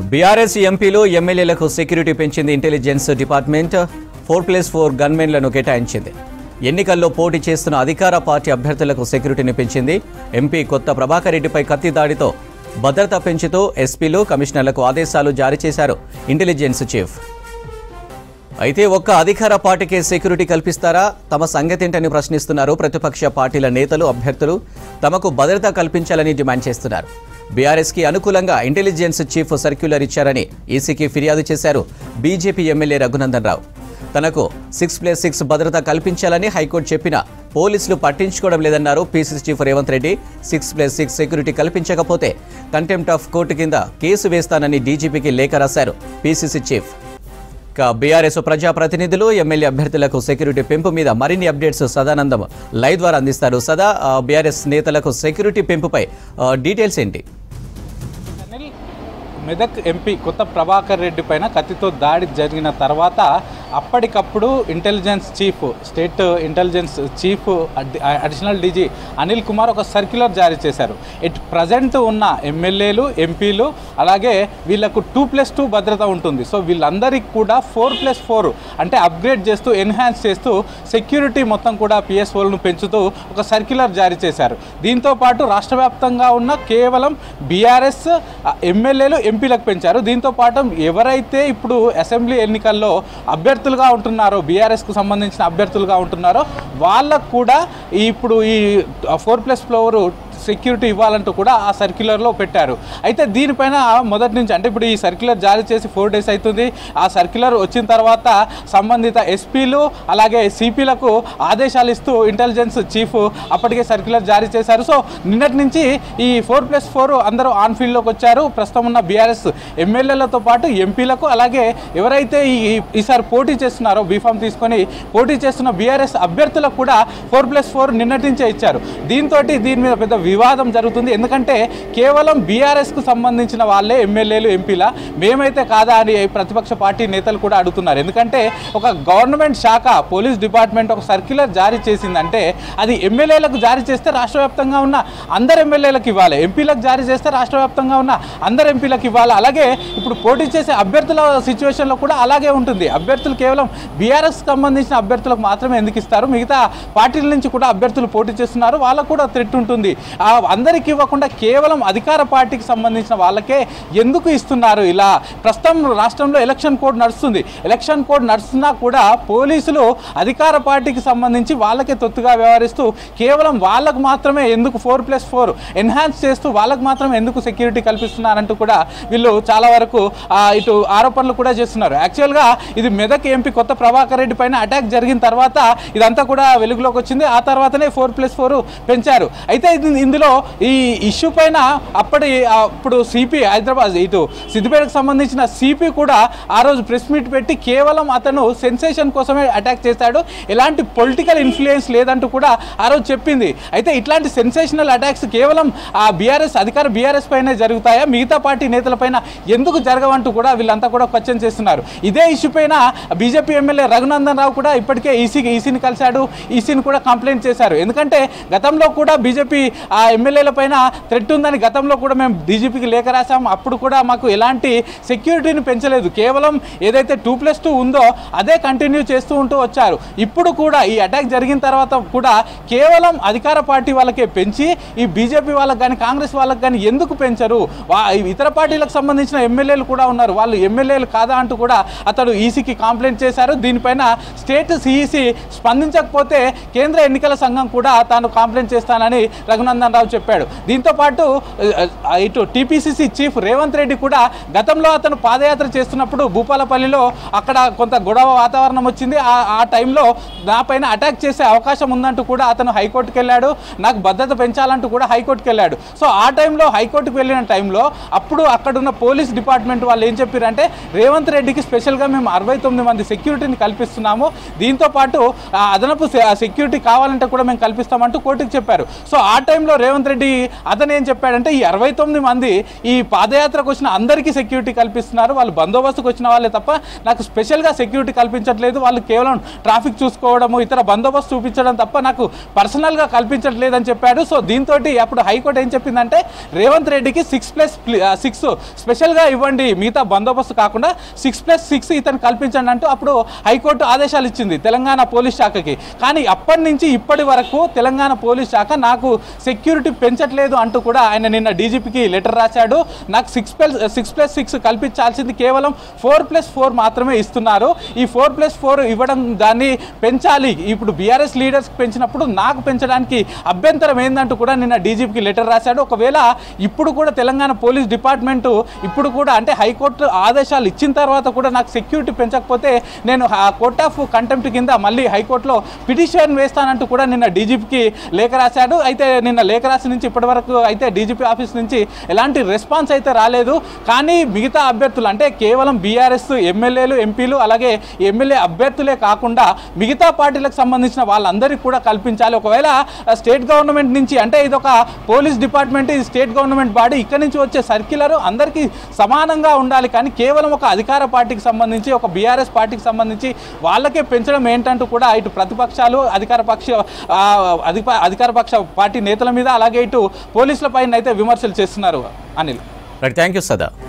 BRS ఎంపీలు ఎమ్మెల్యేలకు security పెంచింది intelligence department four plus four గన్మెన్లను కేటాయించింది ఎన్నికల్లో పోటీ చేస్తున్న అధికార పార్టీ అభ్యర్థులకు సెక్యూరిటీని పెంచింది ఎంపీ కొత్త ప్రభాకర్ రెడ్డిపై కత్తి దాడితో భద్రత పెంచుతూ ఎస్పీలు కమిషనర్లకు ఆదేశాలు జారీ చేశారు ఇంటెలిజెన్స్ చీఫ్ అయితే ఒక్క అధికార పార్టీకే సెక్యూరిటీ కల్పిస్తారా తమ సంగతేంటని ప్రశ్నిస్తున్నారు ప్రతిపక్ష పార్టీల నేతలు అభ్యర్థులు తమకు భద్రత కల్పించాలని డిమాండ్ చేస్తున్నారు బీఆర్ఎస్కి అనుకూలంగా ఇంటెలిజెన్స్ చీఫ్ సర్క్యులర్ ఇచ్చారని ఈసీకి ఫిర్యాదు చేశారు బీజేపీ ఎమ్మెల్యే రఘునందన్ రావు తనకు సిక్స్ ప్లస్ సిక్స్ భద్రత కల్పించాలని హైకోర్టు చెప్పినా పోలీసులు పట్టించుకోవడం లేదన్నారు PCC chief Revanth Reddy six plus six security కల్పించకపోతే కంటెంప్ట్ ఆఫ్ కోర్టు కింద కేసు వేస్తానని డీజీపీకి లేఖ రాశారు పీసీసీ చీఫ్ ఇక బీఆర్ఎస్ ప్రజాప్రతినిధులు ఎమ్మెల్యే అభ్యర్థులకు సెక్యూరిటీ పెంపు మీద మరిన్ని అప్డేట్స్ సదానందం లైవ్ ద్వారా అందిస్తారు సదా ఆ, బీఆర్ఎస్ నేతలకు సెక్యూరిటీ పెంపుపై ఆ, డీటెయిల్స్ ఏంటి అనిల్ మెదక్ ఎంపీ కొత్త ప్రభాకర్ రెడ్డి పైన కత్తితో దాడి జరిగిన తర్వాత అప్పటికప్పుడు intelligence chief state intelligence chief అడి- అడిషనల్ డీజీ అనిల్ కుమార్ ఒక సర్క్యులర్ జారీ చేశారు ఇట్ ప్రజెంట్ ఉన్న ఎమ్మెల్యేలు ఎంపీలు అలాగే వీళ్ళకు టూ ప్లస్ టూ భద్రత ఉంటుంది సో వీళ్ళందరికీ కూడా ఫోర్ ప్లస్ ఫోర్ అంటే అప్గ్రేడ్ చేస్తూ ఎన్హాన్స్ చేస్తూ సెక్యూరిటీ మొత్తం కూడా పిఎస్ఓలను పెంచుతూ ఒక సర్క్యులర్ జారీ చేశారు దీంతో పాటు రాష్ట్ర వ్యాప్తంగా ఉన్న కేవలం బీఆర్ఎస్ ఎమ్మెల్యేలు ఎంపీలకు పెంచారు దీంతో పాటు ఎవరైతే ఇప్పుడు అసెంబ్లీ ఎన్నికల్లో అభ్యర్థులుగా ఉంటున్నారో బీఆర్ఎస్కు సంబంధించిన అభ్యర్థులుగా ఉంటున్నారో వాళ్ళకు కూడా ఈ ఇప్పుడు ఈ ఫోర్ ప్లస్ ఫ్లోర్ సెక్యూరిటీ ఇవ్వాలంటూ కూడా ఆ సర్క్యులర్లో పెట్టారు అయితే దీనిపైన మొదటి నుంచి అంటే ఇప్పుడు ఈ సర్క్యులర్ జారీ చేసి ఫోర్ డేస్ అవుతుంది ఆ సర్క్యులర్ వచ్చిన తర్వాత సంబంధిత ఎస్పీలు అలాగే సిపిలకు ఆదేశాలు ఇస్తూ ఇంటెలిజెన్స్ చీఫ్ అప్పటికే సర్క్యులర్ జారీ చేశారు సో నిన్నటి నుంచి ఈ ఫోర్ ప్లస్ ఫోర్ అందరూ ఆన్ ఫీల్డ్లోకి వచ్చారు ప్రస్తుతం ఉన్న బీఆర్ఎస్ ఎమ్మెల్యేలతో పాటు ఎంపీలకు అలాగే ఎవరైతే ఈ ఈసారి పోటీ చేస్తున్నారో బీఫామ్ తీసుకొని పోటీ చేస్తున్న బీఆర్ఎస్ అభ్యర్థులకు కూడా ఫోర్ ప్లస్ ఫోర్ నిన్నటి నుంచే ఇచ్చారు దీంతో దీని మీద పెద్ద వివాదం జరుగుతుంది ఎందుకంటే కేవలం బీఆర్ఎస్కు సంబంధించిన వాళ్ళే ఎమ్మెల్యేలు ఎంపీల మేమైతే కాదా అని ప్రతిపక్ష పార్టీ నేతలు కూడా అడుగుతున్నారు ఎందుకంటే ఒక గవర్నమెంట్ శాఖ పోలీస్ డిపార్ట్మెంట్ ఒక సర్క్యులర్ జారీ చేసిందంటే అది ఎమ్మెల్యేలకు జారీ చేస్తే రాష్ట్ర వ్యాప్తంగా ఉన్న అందరు ఎమ్మెల్యేలకు ఇవ్వాలి ఎంపీలకు జారీ చేస్తే రాష్ట్ర వ్యాప్తంగా ఉన్న అందరు ఎంపీలకు ఇవ్వాలి అలాగే ఇప్పుడు పోటీ చేసే అభ్యర్థుల సిచ్యువేషన్లో కూడా అలాగే ఉంటుంది అభ్యర్థులు కేవలం బీఆర్ఎస్ సంబంధించిన అభ్యర్థులకు మాత్రమే ఎందుకు ఇస్తారు మిగతా పార్టీల నుంచి కూడా అభ్యర్థులు పోటీ చేస్తున్నారు వాళ్ళకు కూడా థ్రెట్ ఉంటుంది ఆ అందరికీ ఇవ్వకుండా కేవలం అధికార పార్టీకి సంబంధించిన వాళ్ళకే ఎందుకు ఇస్తున్నారు ఇలా ప్రస్తుతం రాష్ట్రంలో ఎలక్షన్ కోడ్ నడుస్తుంది ఎలక్షన్ కోడ్ నడుస్తున్నా కూడా పోలీసులు అధికార పార్టీకి సంబంధించి వాళ్ళకే తొత్తుగా వ్యవహరిస్తూ కేవలం వాళ్ళకు మాత్రమే ఎందుకు ఫోర్ ప్లస్ ఫోర్ ఎన్హాన్స్ చేస్తూ వాళ్ళకు మాత్రమే ఎందుకు సెక్యూరిటీ కల్పిస్తున్నారంటూ కూడా వీళ్ళు చాలా వరకు ఆ, ఇటు ఆరోపణలు కూడా చేస్తున్నారు యాక్చువల్గా ఇది మెదక్ ఎంపీ కొత్త ప్రభాకర్ రెడ్డి పైన అటాక్ జరిగిన తర్వాత ఇదంతా కూడా వెలుగులోకి వచ్చింది ఆ తర్వాతనే ఫోర్ ప్లస్ ఫోర్ పెంచారు అయితే ఇది ఇందులో ఈ ఇష్యూ పైన అప్పటి అప్పుడు సిపి హైదరాబాద్ ఇటు సిద్దిపేటకు సంబంధించిన సిపి కూడా ఆ రోజు ప్రెస్ మీట్ పెట్టి కేవలం అతను సెన్సేషన్ కోసమే అటాక్ చేశాడు ఎలాంటి పొలిటికల్ ఇన్ఫ్లుయెన్స్ లేదంటూ కూడా ఆ రోజు చెప్పింది అయితే ఇట్లాంటి సెన్సేషనల్ అటాక్స్ కేవలం ఆ బీఆర్ఎస్ అధికార బీఆర్ఎస్ పైనే జరుగుతాయా మిగతా పార్టీ నేతల పైన ఎందుకు జరగవంటూ కూడా వీళ్ళంతా కూడా క్వశ్చన్ చేస్తున్నారు ఇదే ఇష్యూ పైన బీజేపీ ఎమ్మెల్యే రఘునందన్ రావు కూడా ఇప్పటికే ఈసీకి ఈసీని కలిశాడు ఈసీని కూడా కంప్లైంట్ చేశారు ఎందుకంటే గతంలో కూడా బీజేపీ ఆ ఎమ్మెల్యేల పైన థ్రెట్ ఉందని గతంలో కూడా మేము డీజీపీకి లేఖ రాసాం అప్పుడు కూడా మాకు ఎలాంటి సెక్యూరిటీని పెంచలేదు కేవలం ఏదైతే టూ ప్లస్ టూ ఉందో అదే కంటిన్యూ చేస్తూ ఉంటూ వచ్చారు ఇప్పుడు కూడా ఈ అటాక్ జరిగిన తర్వాత కూడా కేవలం అధికార పార్టీ వాళ్ళకే పెంచి ఈ బీజేపీ వాళ్ళకి కానీ కాంగ్రెస్ వాళ్ళకి కానీ ఎందుకు పెంచరు వా- ఇతర పార్టీలకు సంబంధించిన ఎమ్మెల్యేలు కూడా ఉన్నారు వాళ్ళు ఎమ్మెల్యేలు కాదా అంటూ కూడా అతడు ఈసీకి కంప్లైంట్ చేశారు దీనిపైన స్టేట్ సిఈసి స్పందించకపోతే కేంద్ర ఎన్నికల సంఘం కూడా తాను కంప్లైంట్ చేస్తానని రఘునందన్ రావు చెప్పాడు దీంతో పాటు ఆ, ఇటు టీపీసీసీ చీఫ్ రేవంత్ రెడ్డి కూడా గతంలో అతను పాదయాత్ర చేస్తున్నప్పుడు భూపాలపల్లిలో అక్కడ కొంత గొడవ వాతావరణం వచ్చింది ఆ ఆ టైంలో నా పైన అటాక్ చేసే అవకాశం ఉందంటూ కూడా అతను హైకోర్టుకి వెళ్ళాడు నాకు భద్రత పెంచాలంటూ కూడా హైకోర్టుకి వెళ్ళాడు సో ఆ టైంలో హైకోర్టుకు వెళ్ళిన టైంలో అప్పుడు అక్కడున్న పోలీస్ డిపార్ట్మెంట్ వాళ్ళు ఏం చెప్పారంటే రేవంత్ రెడ్డికి స్పెషల్గా మేము అరవై తొమ్మిది మంది సెక్యూరిటీని కల్పిస్తున్నాము దీంతో పాటు ఆ అదనపు సె- సెక్యూరిటీ కావాలంటే కూడా మేము కల్పిస్తామంటూ కోర్టుకు చెప్పారు సో ఆ టైంలో రేవంత్ రెడ్డి అతను ఏం చెప్పాడంటే ఈ అరవై తొమ్మిది మంది ఈ పాదయాత్రకు వచ్చిన అందరికీ సెక్యూరిటీ కల్పిస్తున్నారు వాళ్ళు బందోబస్తుకు వచ్చిన వాళ్ళే తప్ప నాకు స్పెషల్గా సెక్యూరిటీ కల్పించట్లేదు వాళ్ళు కేవలం ట్రాఫిక్ చూసుకోవడము ఇతర బందోబస్తు చూపించడం తప్ప నాకు పర్సనల్గా కల్పించట్లేదు అని చెప్పాడు సో దీంతో అప్పుడు హైకోర్టు ఏం చెప్పిందంటే రేవంత్ రెడ్డికి సిక్స్ ప్లస్ సిక్స్ స్పెషల్గా ఇవ్వండి మిగతా బందోబస్తు కాకుండా సిక్స్ ప్లస్ సిక్స్ ఇతను కల్పించండి అంటూ అప్పుడు హైకోర్టు ఆదేశాలు ఇచ్చింది తెలంగాణ పోలీస్ శాఖకి కానీ అప్పటి నుంచి ఇప్పటి వరకు తెలంగాణ పోలీస్ శాఖ నాకు సెక్యూరిటీ పెంచట్లేదు అంటూ కూడా ఆయన నిన్న డీజీపీకి లెటర్ రాశాడు నాకు six plus six plus six కల్పించాల్సింది కేవలం ఫోర్ ప్లస్ ఫోర్ మాత్రమే ఇస్తున్నారు ఈ ఫోర్ ప్లస్ ఫోర్ ఇవ్వడం దాన్ని పెంచాలి ఇప్పుడు బీఆర్ఎస్ లీడర్స్కి పెంచినప్పుడు నాకు పెంచడానికి అభ్యంతరం ఏందంటూ కూడా నిన్న డీజీపీకి లెటర్ రాశాడు ఒకవేళ ఇప్పుడు కూడా తెలంగాణ పోలీస్ డిపార్ట్మెంటు ఇప్పుడు కూడా అంటే హైకోర్టు ఆదేశాలు ఇచ్చిన తర్వాత కూడా నాకు సెక్యూరిటీ పెంచకపోతే నేను కోర్ట్ ఆఫ్ కంటెంప్ట్ కింద మళ్ళీ హైకోర్టులో పిటిషన్ వేస్తానంటూ కూడా నిన్న డీజీపీకి లేఖ రాశాడు అయితే నిన్న లేఖ రాసి నుంచి ఇప్పటి వరకు అయితే డీజీపీ ఆఫీస్ నుంచి ఎలాంటి రెస్పాన్స్ అయితే రాలేదు కానీ మిగతా అభ్యర్థులు అంటే కేవలం బీఆర్ఎస్ ఎమ్మెల్యేలు ఎంపీలు అలాగే ఎమ్మెల్యే అభ్యర్థులే కాకుండా మిగతా పార్టీలకు సంబంధించిన వాళ్ళందరికీ కూడా కల్పించాలి ఒకవేళ ఆ, స్టేట్ గవర్నమెంట్ నుంచి అంటే ఇది ఒక పోలీస్ డిపార్ట్మెంట్ ఇది స్టేట్ గవర్నమెంట్ బాడీ ఇక్కడి నుంచి వచ్చే సర్క్యులర్ అందరికీ సమానంగా ఉండాలి కానీ కేవలం ఒక అధికార పార్టీకి సంబంధించి ఒక బీఆర్ఎస్ పార్టీకి సంబంధించి వాళ్ళకే పెంచడం ఏంటంటూ కూడా ఇటు ప్రతిపక్షాలు అధికార పక్ష ఆ, అధిప అధికార పక్ష పార్టీ నేతల మీద అలాగే ఇటు పోలీసుల పైన అయితే విమర్శలు చేస్తున్నారు అనిల్ రైట్ థ్యాంక్ యూ సదా